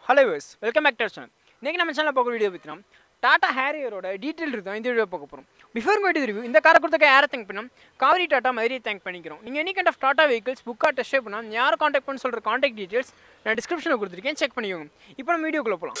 Hello யூஸ் welcome back to channel இன்றைக்கி நம்ம சேனலில் பார்க்குற வீடியோ பற்றினா டாடா ஹேரியரோட டீட்டெயில் இருக்கும் இந்த வீடியோ பார்க்க போகிறோம் பிஃபோர் கோயிட்டு ரிவ்யூ இந்த காரை கொடுத்த யாரை தேங்க் பண்ணோம் காவிரி டாட்டா மதுரையை தேங்க் பண்ணிக்கிறோம் நீங்கள் any kind of Tata vehicles புக்காக டெஸ்ட் பண்ணால் யார் காண்டாக்ட் பண்ண சொல்கிற காண்டாக்ட் டீட்டெயில்ஸ் நான் டிஸ்கிரிப்ஷனில் கொடுத்துருக்கேன் செக் பண்ணிக்கோங்க இப்போ நம்ம வீடியோக்குள்ளே போகலாம்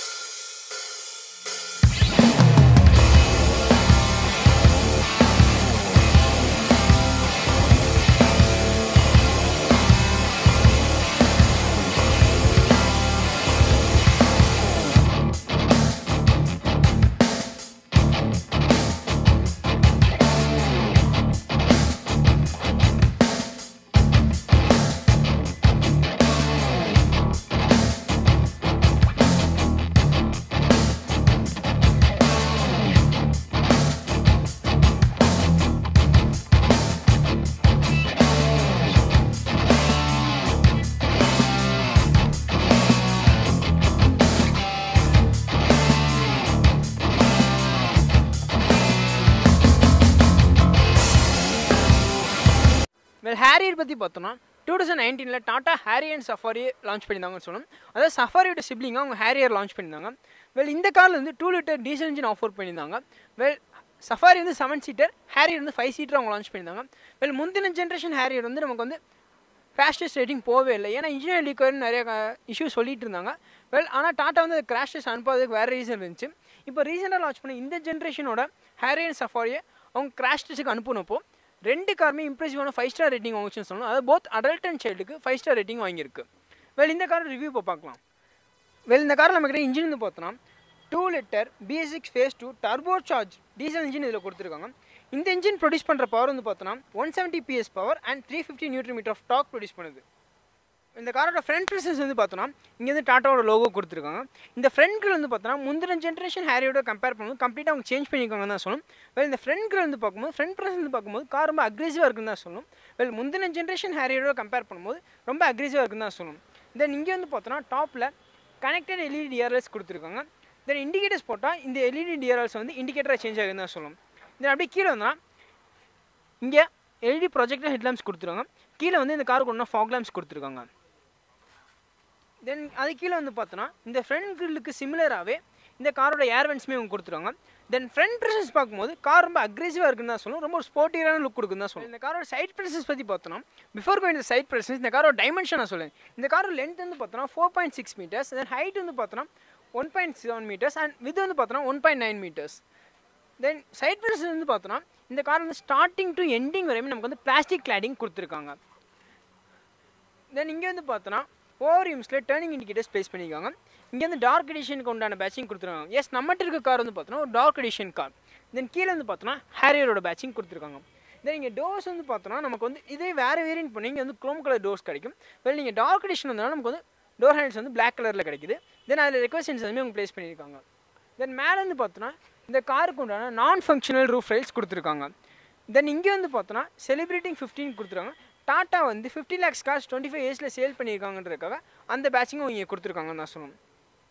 வெல் ஹேரியர் பற்றி பார்த்தோம்னா டூ தௌசண்ட் நைன்டீனில் Tata Harrier and Safari launch பண்ணியிருந்தாங்கன்னு சொல்லணும் அதாவது சஃபாரியோட சிப்ளிங்காக அவங்க ஹேரியர் லான்ச் பண்ணியிருந்தாங்க வெல் இந்த காரில் வந்து two litre diesel engine offer பண்ணியிருந்தாங்க வெல் சஃபாரி வந்து செவன் சீட்டர் ஹேரியர் வந்து ஃபைவ் சீட்டர் அவங்க லான்ச் பண்ணியிருந்தாங்க வெல் முந்தின ஜென்ரேஷன் ஹேரியர் வந்து நமக்கு வந்து கிராஷஸ் ரேட்டிங் போகவே இல்லை ஏன்னா இன்ஜினியர் லீக்கர்னு நிறைய இஷ்யூ சொல்லிட்டு இருந்தாங்க வெல் ஆனால் டாட்டா வந்து கிராஷஸ் அனுப்பாததுக்கு வேறு ரீசன் இருந்துச்சு இப்போ ரீசெண்டாக லான்ச் பண்ண இந்த ஜென்ரேஷனோட ஹேரியர் சஃபாரியை அவங்க கிராஷ் டெஸ்ட்டுக்கு அனுப்பினப்போ ரெண்டு காருமே இம்ப்ரெசிவான ஃபைவ் ஸ்டார் ரேட்டிங் வாங்குச்சுன்னு சொல்லணும் அது போத் அடல்ட் அண்ட் சைல்டுக்கு ஃபைவ் ஸ்டார் ரேட்டிங் வாங்கியிருக்கு வெல் இந்த கார் ரிவ்யூ இப்போ பார்க்கலாம் வெல் இந்த காரில் நம்ம கிட்ட இன்ஜின் வந்து பார்த்தோன்னா two litre BS six phase two turbo charge diesel engine இதில் கொடுத்துருக்காங்க இந்த இன்ஜின் ப்ரொடியூஸ் பண்ணுற பவர் வந்து பார்த்தோன்னா one seventy PS power and three fifty newton metre of torque produce பண்ணுது இந்த காரோட ஃப்ரண்ட் ப்ரெசன்ஸ் வந்து பார்த்தோன்னா இங்கே வந்து டாட்டாவோட லோகோ கொடுத்துருக்காங்க இந்த ஃப்ரண்ட் கிரில் வந்து பார்த்தோன்னா முந்தின ஜென்ரேஷன் ஹேரியோட கம்பேர் பண்ணும்போது கம்ப்ளீட்டாக அவங்க சேஞ்ச் பண்ணியிருக்காங்கன்னு தான் சொல்லணும் வெல் இந்த ஃப்ரண்ட் கிரில் வந்து பார்க்கும்போது ஃப்ரண்ட் ப்ரெசன்ஸ் வந்து பார்க்கும்போது கார் ரொம்ப அக்ரெசிவாக இருக்குன்னு தான் சொல்லணும் வெல் முந்தின ஜென்ரேஷன் ஹேரியோட கம்பேர் பண்ணும்போது ரொம்ப அக்ரெசிவாக இருக்குன்னு தான் சொல்லணும் தென் இங்கே வந்து பார்த்தோன்னா டாப்பில் கனெக்டட் எல்இடி டிஆர்எல்ஸ் கொடுத்துருக்காங்க தென் இண்டிகேட்டர்ஸ் போட்டால் இந்த எல்இடி டிஆர்எல்ஸ் வந்து இண்டிகேட்டராக சேஞ்ச் ஆகுதுன்னு தான் சொல்லணும் தென் அப்படியே கீழே வந்தால் இங்கே எல்இடி ப்ரொஜெக்டர் ஹெட்லாம்ஸ் கொடுத்துருக்காங்க கீழே வந்து இந்த காருக்கு ஒன்றா ஃபாக் லேம்ப்ஸ் கொடுத்துருக்காங்க தென் அது கீழே வந்து பார்த்தோன்னா இந்த ஃப்ரண்ட் கிரில்லுக்கு சிமிலராகவே இந்த காரோட ஏர் வென்ட்ஸுமே அவங்க கொடுத்துருவாங்க தென் ஃப்ரண்ட் ப்ரெசன்ஸ் பார்க்கும்போது கார் ரொம்ப அக்ரெசிவாக இருக்குன்னு தான் சொல்லணும் ரொம்ப ஒரு ஸ்போர்ட்டிவான லுக் கொடுக்குன்னு தான் சொல்லணும் இந்த காரோட சைட் ப்ரெசன்ஸ் பற்றி பார்த்தோன்னா பிஃபோர் கோயின் இந்த சைட் ப்ரெசன்ஸ் இந்த காரோட டைமென்ஷன் நான் சொல்லுவேன் இந்த காரோட லென்த் வந்து பார்த்தோன்னா four point six metres then height வந்து பார்த்தோன்னா one point seven metres and width வந்து பார்த்தோன்னா one point nine metres then side presence வந்து பார்த்தோன்னா இந்த கார் வந்து ஸ்டார்டிங் டு எண்டிங் வரையுமே நமக்கு வந்து பிளாஸ்டிக் கிளாடிங் கொடுத்துருக்காங்க தென் இங்கே வந்து பார்த்தோன்னா ஓவர் யூம்ஸில் டேர்னிங் இண்டிகேட்டர்ஸ் ப்ளேஸ் பண்ணியிருக்காங்க இங்கே வந்து டார்க் எடிஷனுக்கு உண்டான பேட்சிங் கொடுத்துருக்காங்க எஸ் நம்மகிட்ட இருக்க கார் வந்து பார்த்தோன்னா ஒரு டார்க் எடிஷன் கார் தென் கீழே வந்து பார்த்தோன்னா ஹேரியரோட பேட்சிங் கொடுத்துருக்காங்க தென் இங்கே டோர்ஸ் வந்து பார்த்தோன்னா நமக்கு வந்து இதே வேறு வேரியன்ட் பண்ணி இங்கே வந்து க்ரோம் கலர் டோர்ஸ் கிடைக்கும் வெல் நீங்கள் டார்க் எடிஷன் வந்தாலும் நமக்கு வந்து டோர் ஹேண்ட்ஸ் வந்து பிளாக் கலரில் கிடைக்குது தென் அதில் ரெக்வஸ்டன்ஸ் வந்து அவங்க ப்ளேஸ் பண்ணியிருக்காங்க தென் மேலே வந்து பார்த்தோன்னா இந்த காருக்கு உண்டான நான் ஃபங்க்ஷனல் ரூஃப் ரைல்ஸ் கொடுத்துருக்காங்க தென் இங்கே வந்து பார்த்தோன்னா செலிப்ரேட்டிங் ஃபிஃப்டின் கொடுத்துருக்காங்க டாட்டா வந்து fifty lakhs cars twenty five இயர்ஸில் சேல் பண்ணியிருக்காங்கன்றதுக்காக அந்த பேட்சிங்கும் இங்கே கொடுத்துருக்காங்கன்னு தான் சொல்லணும்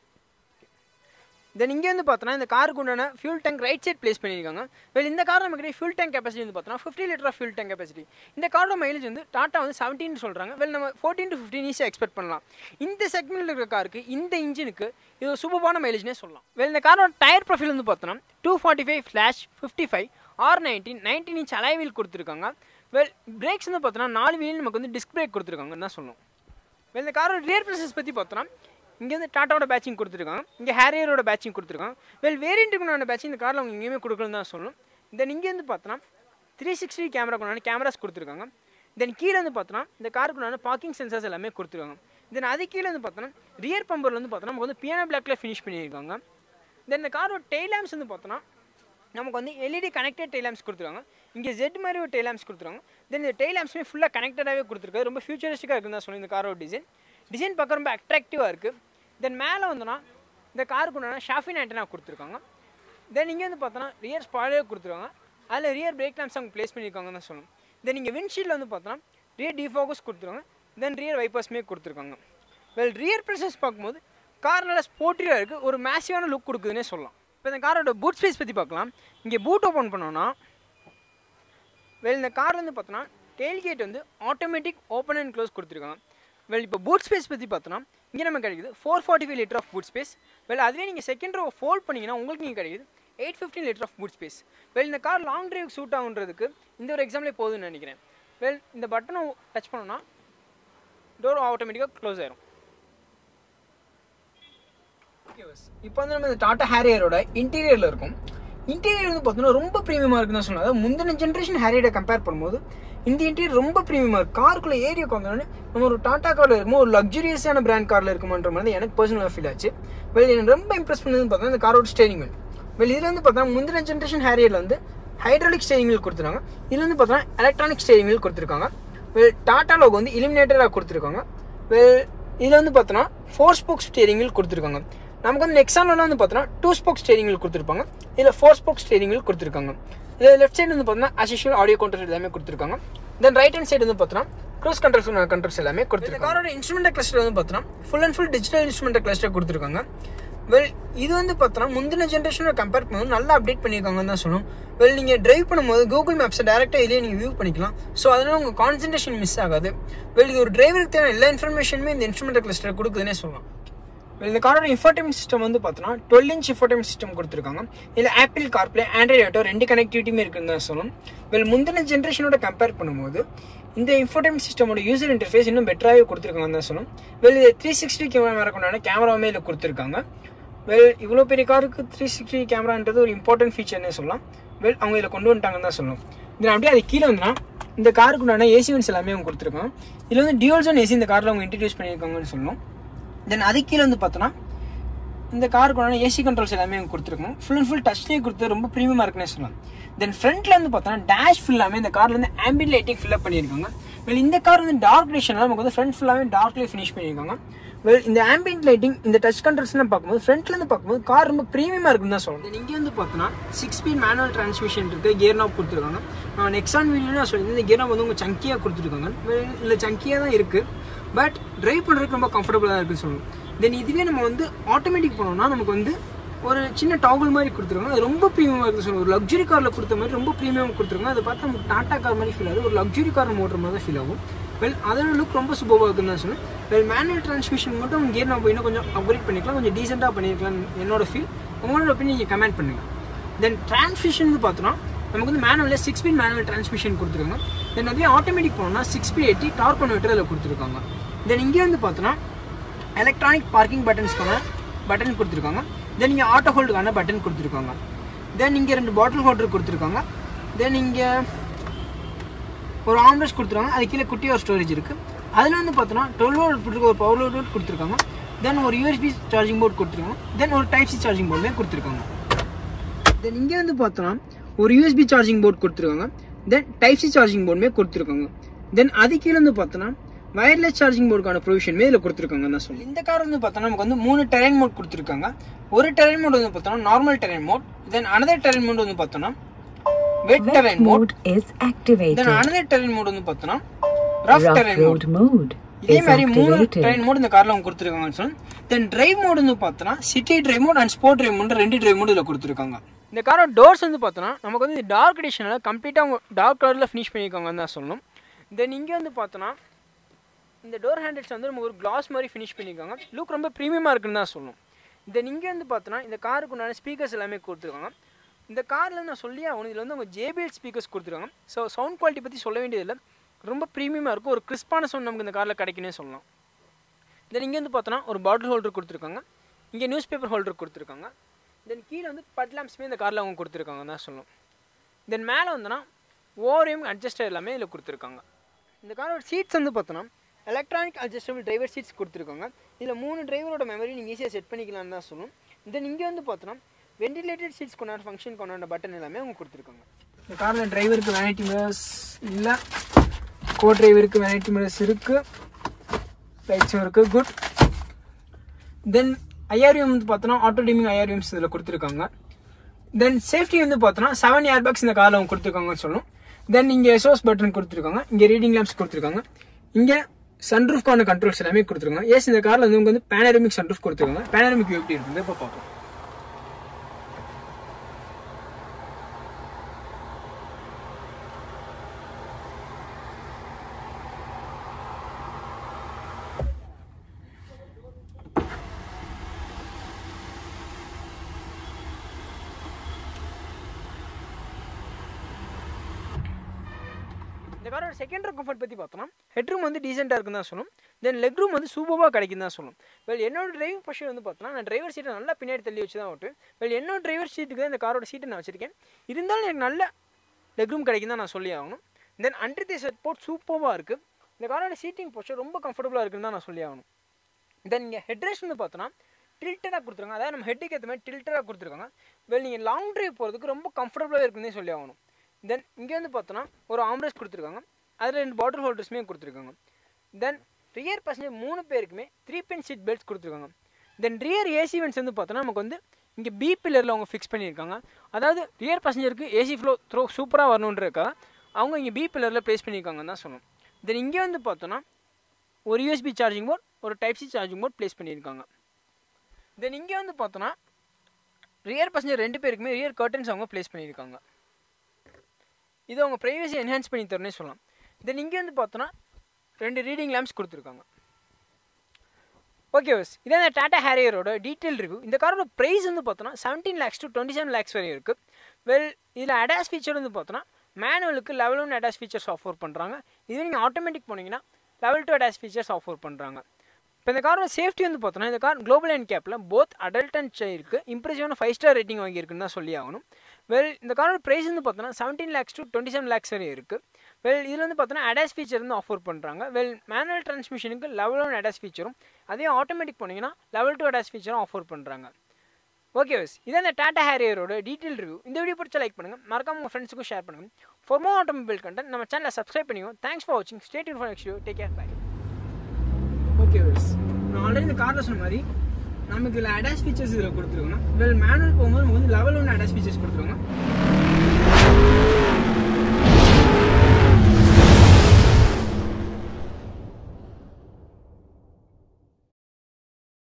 தென் இங்கே வந்து பார்த்தோன்னா இந்த காருக்கு உண்டான fuel tank right side place பண்ணியிருக்காங்க வெல் இந்த கார் நமக்கு ஃபியூல் டேங்க் கெப்பாசிட்டி வந்து பார்த்தோன்னா fifty litre of fuel tank capacity இந்த காரோட மைலேஜ் வந்து டாட்டா வந்து செவன்டீன் சொல்கிறாங்க வெல் நம்ம ஃபோர்டீன் டு ஃபிஃப்டின் ஈஸியாக எக்ஸ்பெக்ட் பண்ணலாம் இந்த செக்மெண்ட்டில் இருக்கிற காருக்கு இந்த இன்ஜினுக்கு இது ஒரு சூப்பரான மைலேஜ்னே சொல்லலாம் வெல் இந்த காரோட டயர் ப்ரொஃபைல் வந்து பார்த்தோன்னா two forty five slash fifty five R nineteen nineteen inch alloy wheel கொடுத்துருக்காங்க வெல் பிரேக்ஸ் வந்து பார்த்தோன்னா நாலு வீல் நமக்கு வந்து டிஸ்க் பிரேக் கொடுத்துருக்காங்கன்னு தான் சொல்லணும் வெல் இந்த காரோட ரியர் ப்ரெசஸ் பற்றி பார்த்தோன்னா இங்கே வந்து டாட்டாவோட பேட்சிங் கொடுத்துருக்காங்க இங்கே ஹேரியரோட பேட்சிங் கொடுத்துருக்காங்க வெல் வேரியண்ட்டுக்குண்டான பேட்சிங் இந்த காரில் அவங்க எங்கேயுமே கொடுக்கலன்னு தான் சொல்லணும் தென் இங்கே வந்து பார்த்தோன்னா த்ரீ சிக்ஸ்டி கேமரா கொண்டான கேமராஸ் கொடுத்துருக்காங்க தென் கீழே வந்து பார்த்தோன்னா இந்த காருக்குண்டான பார்க்கிங் சென்சர்ஸ் எல்லாமே கொடுத்துருக்காங்க தென் அது கீழே வந்து பார்த்தோன்னா ரியர் பம்பரில் வந்து பார்த்தோன்னா நமக்கு வந்து பியானோ பிளாக்ல ஃபினிஷ் பண்ணியிருக்காங்க தென் இந்த காரோட டெய்ல் லேம்ப்ஸ் வந்து பார்த்தோன்னா நமக்கு வந்து எல்இடி கனெக்டட் டெய்ல் லேம்ப்ஸ் கொடுத்துருக்காங்க இங்கே ஜெட் மாதிரி ஒரு டெய்ல் லேம்ப்ஸ் கொடுத்துருக்காங்க தென் இந்த டெய்ல் லேம்ப்ஸுமே ஃபுல்லாக கனெக்டடாகவே கொடுத்துருக்காரு ரொம்ப ஃபியூச்சரிஸ்டிக்காக இருக்குன்னு தான் சொல்லி இந்த காரோட டிசைன் டிசைன் பார்க்க ரொம்ப அட்ராக்டிவாக இருக்குது தென் மேலே வந்தோன்னா இந்த காருக்கு உண்டான ஷாஃபின் ஆண்டனா கொடுத்துருக்காங்க தென் இங்கே வந்து பார்த்தோன்னா ரியர் ஸ்பாயிலர் கொடுத்துருக்காங்க அதில் ரியர் பிரேக் லேம்ப்ஸ் அவங்க ப்ளேஸ் பண்ணியிருக்காங்கன்னு தான் சொல்லணும் தென் இங்கே விண்ட்ஷீல்டில் வந்து பார்த்தோன்னா ரியர் டிஃபோக்கஸ் கொடுத்துருக்காங்க தென் ரியர் வைப்பர்ஸ்மே கொடுத்துருக்காங்க வெல் ரியர் ப்ரெசஸ் பார்க்கும்போது கார் நல்லா ஸ்போர்ட்டியாக இருக்குது ஒரு மேசிவான லுக் கொடுக்குதுன்னே சொல்லலாம் இப்போ இந்த காரோட பூட் ஸ்பேஸ் பற்றி பார்க்கலாம் இங்கே பூட் ஓப்பன் பண்ணோன்னா வெல் இந்த கார் வந்து பார்த்தோன்னா டெயில் கேட் வந்து ஆட்டோமேட்டிக் ஓப்பன் அண்ட் க்ளோஸ் கொடுத்துருக்காங்க வெல் இப்போ பூட் ஸ்பேஸ் பற்றி பார்த்தோன்னா இங்கே நம்ம கிடைக்குது four forty five litre of boot space well அதுவே நீங்கள் செகண்ட் ரோ ஃபோல்ட் பண்ணிங்கன்னா உங்களுக்கு இங்கே கிடைக்குது eight fifteen litre of boot space well இந்த கார் லாங் டிரைவ் சூட் ஆகுன்றதுக்கு இந்த ஒரு எக்ஸாம்பிளே போதும்னு நினைக்கிறேன் வெல் இந்த பட்டனை டச் பண்ணோன்னா டோர் ஆட்டோமேட்டிக்காக க்ளோஸ் ஆயிரும் இப்போ வந்து நம்ம இந்த டாட்டா ஹேரியரோட இன்டீரியரில் இருக்கும் இன்டீரியர் வந்து பார்த்தீங்கன்னா ரொம்ப ப்ரீமியமாக இருக்குன்னு தான் சொன்னாங்க முந்தின ஜென்ரேஷன் ஹேரியரை கம்பேர் பண்ணும்போது இந்த இன்டீரியர் ரொம்ப ப்ரீமியமாக இருக்குது காருக்குள்ளே ஏரியா உட்காந்தோடனே நம்ம ஒரு டாட்டா காரில் இருக்குமோ ஒரு லக்ஸுரியஸான பிராண்ட் காரில் இருக்குமான்ற மாதிரி எனக்கு பர்சனலாக ஃபீல் ஆச்சு வெல் எனக்கு ரொம்ப இம்ப்ரெஸ் பண்ணதுன்னு பார்த்தா இந்த காரோட ஸ்டேரிங் வீல் வெல் இதில் வந்து பார்த்தா முந்தின ஜென்ரேஷன் ஹேரியரில் வந்து ஹைட்ராலிக் ஸ்டேரிங் வீல் கொடுத்துருக்காங்க இதில் வந்து பார்த்தா எலக்ட்ரானிக் ஸ்டேரிங் வீல் கொடுத்துருக்காங்க வெல் டாட்டா லோகோ வந்து இலிமினேட்டராக கொடுத்துருக்காங்க வெல் இதில் வந்து பார்த்தோன்னா ஃபோர் ஸ்போக் ஸ்டேரிங் வீல் கொடுத்துருக்காங்க நமக்கு வந்து நெக்ஸானில் வந்து பார்த்தோன்னா டூ ஸ்போக் ஸ்டேரிங் வீல் கொடுத்துருப்பாங்க இதில் ஃபோர் ஸ்போக் ஸ்டேரிங் வீல் கொடுத்துருக்காங்க இதில் லெஃப்ட் சைடு வந்து பார்த்தோன்னா அசிஷுவல் ஆடியோ கண்ட்ரோல் எல்லாமே கொடுத்துருக்காங்க தென் ரைட் ஹேண்ட் சைடு வந்து பார்த்தோன்னா க்ரூஸ் கண்ட்ரோல்ஸ் கண்ட்ரோல்ஸ் எல்லாமே கொடுத்துருக்காங்க காரோட இன்ஸ்ட்ருமெண்ட் கிளஸ்டர் வந்து பார்த்தோன்னா full and full digital instrument cluster கொடுத்துருக்காங்க வெல் இது வந்து பார்த்தோன்னா முந்தின ஜென்ரேஷனோட கம்பேர் பண்ணும்போது நல்லா அப்டேட் பண்ணியிருக்காங்கன்னு தான் சொல்லணும் வெல் நீங்கள் டிரைவ் பண்ணும்போது கூகுள் மேப்ஸை டேரெக்டாக இதிலே நீங்கள் வியூ பண்ணிக்கலாம் ஸோ அதனால் உங்கள் கான்சன்ட்ரேஷன் மிஸ் ஆகாது வெல் இது ஒரு டிரைவருக்கு தேவையான எல்லா இன்ஃபர்மேஷனுமே இந்த இன்ஸ்ட்ருமெண்ட் கிளஸ்டர் கொடுக்குதுன்னே சொல்லலாம் வெல் இந்த காரோட இன்ஃபர்டைம் சிஸ்டம் வந்து பார்த்தோன்னா டுவெல் இன்ச் இன்ஃபர்டைம் சிஸ்டம் கொடுத்துருக்காங்க இதில் ஆப்பிள் கார்ப்ளே ஆண்ட்ராய்ட் ஆட்டோ ரெண்டு கனெக்டிவிட்டியுமே இருக்குன்னு தான் சொல்லணும் வெல் முந்தின ஜென்ரேஷனோட கம்பேர் பண்ணும்போது இந்த இன்ஃபர்டைம் சிஸ்டமோட யூசர் இன்டர்ஃபேஸ் இன்னும் பெட்டராகவே கொடுத்துருக்காங்கன்னு தான் சொல்லணும் வெல் இது த்ரீ சிக்ஸ்டி கேமரா கொண்டான கேமராவுமே இதில் கொடுத்துருக்காங்க வெல் இவ்வளோ பெரிய காருக்கு த்ரீ சிக்ஸ்டி கேமரான்றது ஒரு இம்பார்ட்டன்ட் ஃபீச்சர்னே சொல்லலாம் வெல் அவங்க இதில் கொண்டு வந்துட்டாங்கன்னு தான் சொல்லணும் இதில் அப்படியே அது கீழே வந்தா இந்த காருக்கு உண்டான ஏசி வென்ஸ் எல்லாமே அவங்க கொடுத்துருக்காங்க இதில் வந்து டியூல் ஜோன் ஏசி இந்த காரில் அவங்க இன்ட்ரடியூஸ் பண்ணியிருக்காங்கன்னு சொல்லணும் தென் அது கீழே வந்து பார்த்தோன்னா இந்த காருக்கு உண்டான ஏசி கண்ட்ரோல்ஸ் எல்லாமே அவங்க கொடுத்துருக்கோம் ஃபுல் அண்ட் ஃபுல் டச்லேயே கொடுத்து ரொம்ப ப்ரீமியமாக இருக்குன்னே சொல்லலாம் தென் ஃப்ரண்ட்ல வந்து பார்த்தோன்னா டேஷ் ஃபுல்லாமே இந்த கார்ல வந்து ஆம்பியன் லைட்டிங் ஃபில்அப் பண்ணியிருக்காங்க வெல் இந்த கார் வந்து டார்க் டிஷனில் நமக்கு வந்து ஃப்ரண்ட் ஃபுல்லாகவே டார்க்லேயே ஃபினிஷ் பண்ணியிருக்காங்க வெல் இந்த ஆம்பியன் லைட்டிங் இந்த டச் கண்ட்ரோல்ஸ்லாம் பார்க்கும்போது ஃப்ரண்ட்ல இருந்து பார்க்கும்போது கார் ரொம்ப ப்ரீமியமாக இருக்குன்னு தான் சொல்லணும் இங்கே வந்து பார்த்தோன்னா சிக்ஸ் ஸ்பீட் மேனுவல் டிரான்ஸ்மிஷன் இருக்கு கியர் நாப் கொடுத்துருக்காங்க நான் நெக்ஸான் வீடியோ நான் சொல்லியிருந்தேன் இந்த கியர் நாப் வந்து உங்கள் சங்கியாக கொடுத்துருக்காங்க வெல் இல்லை சங்கியாக தான் இருக்குது பட் டிரைவ் பண்ணுறதுக்கு ரொம்ப கம்ஃபர்டபுளாக இருக்குன்னு சொல்லணும் தென் இதுவே நம்ம வந்து ஆட்டோமேட்டிக் பண்ணோம்னா நமக்கு வந்து ஒரு சின்ன டாகுல் மாதிரி கொடுத்துருக்காங்க அது ரொம்ப ப்ரீமியமாக இருக்குன்னு சொல்லணும் ஒரு லக்ஸுரி காரில் கொடுத்த மாதிரி ரொம்ப ப்ரீமியம் கொடுத்துருக்காங்க அதை பார்த்தா நமக்கு டாட்டா கார் மாதிரி ஃபீல் ஆகுது ஒரு லக்ஸுரி கார் மோட்டர் மாதிரி தான் ஃபீல் ஆகும் வெல் அதோட லுக் ரொம்ப சூப்பராக இருக்குன்னு தான் சொன்னேன் வெல் மேனுவல் டிரான்ஸ்மிஷன் மட்டும் கியர் நம்ம இன்னும் கொஞ்சம் அப்கிரேட் பண்ணிக்கலாம் கொஞ்சம் டீசெண்டாக பண்ணியிருக்கலாம் என்னோட ஃபீல் உங்களோட ஒப்பீனியன் நீங்கள் கமெண்ட் பண்ணுங்கள் தென் டிரான்ஸ்மிஷன் பார்த்தோன்னா நமக்கு வந்து மேனுவலில் சிக்ஸ் ஸ்பீட் மேனுவல் டிரான்ஸ்மிஷன் கொடுத்துருக்காங்க தென் அதுவே ஆட்டோமேட்டிக் போனோம்னா six speed AT torque converter அதில் கொடுத்துருக்காங்க தென் இங்கே வந்து பார்த்தோன்னா எலக்ட்ரானிக் பார்க்கிங் பட்டன்ஸ்க்கான பட்டன் கொடுத்துருக்காங்க தென் இங்கே ஆட்டோ ஹோல்டுக்கான பட்டன் கொடுத்துருக்காங்க தென் இங்கே ரெண்டு பாட்டில் ஹோல்டர் கொடுத்துருக்காங்க தென் இங்கே ஒரு ஆம்ரஸ் கொடுத்துருக்காங்க அது கீழே குட்டி ஒரு ஸ்டோரேஜ் இருக்குது அதில் வந்து பார்த்தோன்னா டுவெல் வோல்ட் ஒரு பவர் லோட் கொடுத்துருக்காங்க தென் ஒரு யூஎஸ்பி சார்ஜிங் போர்ட் கொடுத்துருக்காங்க தென் ஒரு டைப் சி சார்ஜிங் போர்டுமே கொடுத்துருக்காங்க தென் இங்கே வந்து பார்த்தோன்னா ஒரு யூஎஸ்பி சார்ஜிங் போர்ட் கொடுத்துருக்காங்க தென் டைப் சி சார்ஜிங் போர்டுமே கொடுத்துருக்காங்க தென் அது கீழே வந்து பார்த்தோன்னா வயர்லெஸ் சார்ஜிங் போர்டுக்கான ப்ரொவிஷனுமே இதில் கொடுத்துருக்காங்க தான் சொல்லி இந்த கார் வந்து பார்த்தோன்னா நமக்கு வந்து மூணு டெரைன் மோட் கொடுத்துருக்காங்க ஒரு டெரைன் மோட் வந்து பார்த்தோன்னா normal terrain mode then another terrain mode வந்து பார்த்தோன்னா wet terrain mode mode is activated. Then another terrain mode வந்து பார்த்தோன்னா rough Rough terrain mode road mode இதே is மாதிரி மூணு activated. ட்ரெயின் மோட் இந்த கார்ல அவங்க கொடுத்துருக்காங்கன்னு சொல்லி தென் டிரைவ் மோட் வந்து பார்த்தோன்னா city drive mode and sport drive mode ரெண்டு டிரைவ் மோட் இதில் கொடுத்துருக்காங்க இந்த காரோட டோர்ஸ் வந்து பார்த்தோன்னா நமக்கு வந்து டார்க் எடிஷனில் கம்ப்ளீட்டாக அவங்க டார்க் கலரில் ஃபினிஷ் பண்ணியிருக்காங்கன்னு தான் சொல்லணும் தென் இங்கே வந்து பார்த்தோன்னா இந்த டோர் ஹேண்டில்ஸ் வந்து நமக்கு ஒரு கிளாஸ் மாதிரி ஃபினிஷ் பண்ணியிருக்காங்க லுக் ரொம்ப ப்ரீமியமாக இருக்குன்னு தான் சொல்லணும் தென் இங்கே வந்து பார்த்தோன்னா இந்த காருக்கு உண்டான ஸ்பீக்கர்ஸ் எல்லாமே கொடுத்துருக்காங்க இந்த காரில் நான் சொல்லி ஆகணும் இதில் வந்து அவங்க ஜேபிஎல் ஸ்பீக்கர்ஸ் கொடுத்துருக்காங்க ஸோ சவுண்ட் குவாலிட்டி பற்றி சொல்ல வேண்டியதில்லை ரொம்ப ப்ரீமியமாக இருக்கும் ஒரு கிறிஸ்பான சவுண்ட் நமக்கு இந்த காரில் கிடைக்குன்னே சொல்லலாம் தென் இங்கே வந்து பார்த்தோன்னா ஒரு பாட்டில் ஹோல்டர் கொடுத்துருக்காங்க இங்கே நியூஸ் பேப்பர் ஹோல்டர் கொடுத்துருக்காங்க தென் கீழே வந்து பட் லேம்ப்ஸுமே இந்த காரில் அவங்க கொடுத்துருக்காங்க தான் சொல்லணும் தென் மேலே வந்தோன்னா ஓவரையும் அட்ஜஸ்டர் எல்லாமே இதில் கொடுத்துருக்காங்க இந்த காரோட சீட்ஸ் வந்து பார்த்தோன்னா எலக்ட்ரானிக் அட்ஜஸ்டபிள் டிரைவர் சீட்ஸ் கொடுத்துருக்காங்க இதில் மூணு டிரைவரோட மெமரி நீங்கள் ஈஸியாக செட் பண்ணிக்கலாம்னு தான் சொல்லணும் தென் இங்கே வந்து பார்த்தோன்னா வென்டிலேட்டட் சீட்ஸ் கொண்டாட ஃபங்க்ஷன் கொண்டாட பட்டன் எல்லாமே அவங்க கொடுத்துருக்காங்க இந்த காரில் டிரைவருக்கு வேனிட்டி மிரர்ஸ் இல்லை கோ டிரைவருக்கு வேனிட்டி மிரர்ஸ் இருக்குது லைட்ஸும் இருக்குது குட் தென் ஐஆர்எம் வந்து பார்த்தோன்னா ஆட்டோ டிமிங் ஐஆர்எம்ஸ் இதில் கொடுத்துருக்காங்க தென் சேஃப்டி வந்து பார்த்தோன்னா செவன் ஏர் பேக்ஸ் இந்த காரில் அவங்க கொடுத்துருக்காங்கன்னு சொல்லணும் தென் இங்கே எஸ்ஓஸ் பட்டன் கொடுத்துருக்காங்க இங்கே ரீடிங் லேம்ப்ஸ் கொடுத்துருக்காங்க இங்கே சன்ரூஃப்கான கண்ட்ரோல்ஸ் எல்லாமே கொடுத்துருக்காங்க எஸ் இந்த காரில் வந்து உங்களுக்கு வந்து பேனரமிக் சன்ரூஃப் கொடுத்துருக்காங்க பேனரமிக் எப்படி இருக்குது இப்போ பார்ப்போம் இந்த காரோட செகண்ட் ரோ கம்ஃபர்ட் பற்றி பார்த்தோம்னா ஹெட்ரூம் வந்து டீசெண்டாக இருக்குன்னு தான் சொல்லணும் தென் லெக் ரூம் வந்து சூப்பராக கிடைக்கும் தான் சொல்லணும் வெல் என்னோட டிரைவிங் பொசிஷன் வந்து பார்த்தோம்னா நான் டிரைவர் சீட்டை நல்லா பின்னாடி தள்ளி வச்சு தான் ஓட்டுவேன் வெல் என்னோட டிரைவர் சீட்டுக்கு தான் இந்த காரோட சீட்டை நான் வச்சிருக்கேன் இருந்தாலும் எனக்கு நல்ல லெக் ரூம் கிடைக்கும் தான் நான் சொல்லி ஆகணும் then under thigh support சூப்பராக இருக்குது இந்த காரோட சீட்டிங் பொசிஷன் ரொம்ப கம்ஃபர்டபுளாக இருக்குன்னு தான் நான் சொல்லி ஆகணும் தென் இங்கே ஹெட்ரேஸ் வந்து பார்த்தோன்னா டில்ட்டடாக கொடுத்துருக்காங்க அதாவது நம்ம ஹெட்டுக்கு ஏற்ற மாதிரி டில்ட்டடாக கொடுத்துருக்காங்க வெல் நீங்கள் லாங் ட்ரைவ் போகிறதுக்கு ரொம்ப கம்ஃபர்டபுளாக இருக்குன்னே சொல்லி ஆகணும் தென் இங்கே வந்து பார்த்தோன்னா ஒரு ஆம்ரேஸ் கொடுத்துருக்காங்க அதில் ரெண்டு பாட்டில் ஹோல்டர்ஸுமே கொடுத்துருக்காங்க தென் ரியர் பசஞ்சர் மூணு பேருக்குமே த்ரீ பென் சீட் பெல்ட்ஸ் கொடுத்துருக்காங்க தென் ரியர் ஏசி வென்ஸ் வந்து பார்த்தோன்னா நமக்கு வந்து இங்கே பி பில்லரில் அவங்க ஃபிக்ஸ் பண்ணியிருக்காங்க அதாவது ரியர் பசஞ்சருக்கு ஏசி ஃப்ளோ த்ரோ சூப்பராக வரணுன்றக்கா அவங்க இங்கே பி பில்லரில் ப்ளேஸ் பண்ணியிருக்காங்கன்னு தான் சொல்லணும் தென் இங்கே வந்து பார்த்தோன்னா ஒரு யூஎஸ்பி சார்ஜிங் போர்ட் ஒரு type C charging port place பண்ணியிருக்காங்க தென் இங்கே வந்து பார்த்தோன்னா ரியர் பசஞ்சர் ரெண்டு பேருக்குமே ரியர் கர்டன்ஸ் அவங்க ப்ளேஸ் பண்ணியிருக்காங்க இது அவங்க ப்ரைவசி என்ஹான்ஸ் பண்ணி தரணும்னே சொல்லலாம் தென் இங்கே வந்து பார்த்தோன்னா ரெண்டு ரீடிங் லேம்ப்ஸ் கொடுத்துருக்காங்க ஓகே பஸ் இதான் இந்த டாடா ஹேரியரோட டீட்டெயில் ரிவ்யூ இந்த காரோட ப்ரைஸ் வந்து பார்த்தோன்னா seventeen lakhs to twenty seven lakhs வரையும் இருக்குது வெல் இதில் அடாஸ் ஃபீச்சர் வந்து பார்த்தோன்னா மேனுவலுக்கு level one ADAS features offer பண்ணுறாங்க இதுவே நீங்கள் ஆட்டோமேட்டிக் போனீங்கன்னா level two ADAS features offer பண்ணுறாங்க இப்போ இந்த காரோட சேஃப்டி வந்து பார்த்தோன்னா இந்த கார் குளோபல் அண்ட் கேப்பில் போத் அடல்ட் அண்ட் சைல்டுக்கு இம்ப்ரெசிவான ஃபைவ் ஸ்டார் ரேட்டிங் வாங்கியிருக்குன்னு தான் சொல்லி ஆகணும் வெல் இந்த காரோட ப்ரைஸ் வந்து பார்த்தோன்னா seventeen lakhs to twenty seven lakhs வரையும் இருக்குது வெல் இதில் வந்து பார்த்தோன்னா அடாஸ் ஃபீச்சர் வந்து ஆஃபர் பண்ணுறாங்க வெல் மேனுவல் டிரான்ஸ்மிஷனுக்கு லெவல் ஒன் அடாஸ் ஃபீச்சரும் அதே ஆட்டோமேட்டிக் போனீங்கன்னா லெவல் டூ அடாஸ் ஃபீச்சரும் ஆஃபர் பண்ணுறாங்க ஓகே வஸ் இதான் இந்த டாடா ஹேரியரோட டீட்டெயில் ரிவ்யூ இந்த வீடியோ பிடிச்சா லைக் பண்ணுங்கள் மறக்காம உங்கள் ஃப்ரெண்ட்ஸுக்கும் ஷேர் பண்ணுங்கள் ஃபார் மோர் ஆட்டோமொபைல் கண்டென்ட் நம்ம சேனலை சப்ஸ்கிரைப் பண்ணிக்கோங்க தேங்க்ஸ் ஃபார் வாட்சிங் stayed in for next take care bye okay வஸ் நான் ஆல்ரெடி இந்த காரில் சொன்ன மாதிரி நமக்கு இதில் அடாஸ் ஃபீச்சர்ஸ் இதில் கொடுத்துருக்கோம் வெல் மேனுவல் போகும்போது நமக்கு வந்து லெவல் ஒன் அடாஸ் ஃபீச்சர்ஸ் கொடுத்துருக்காங்க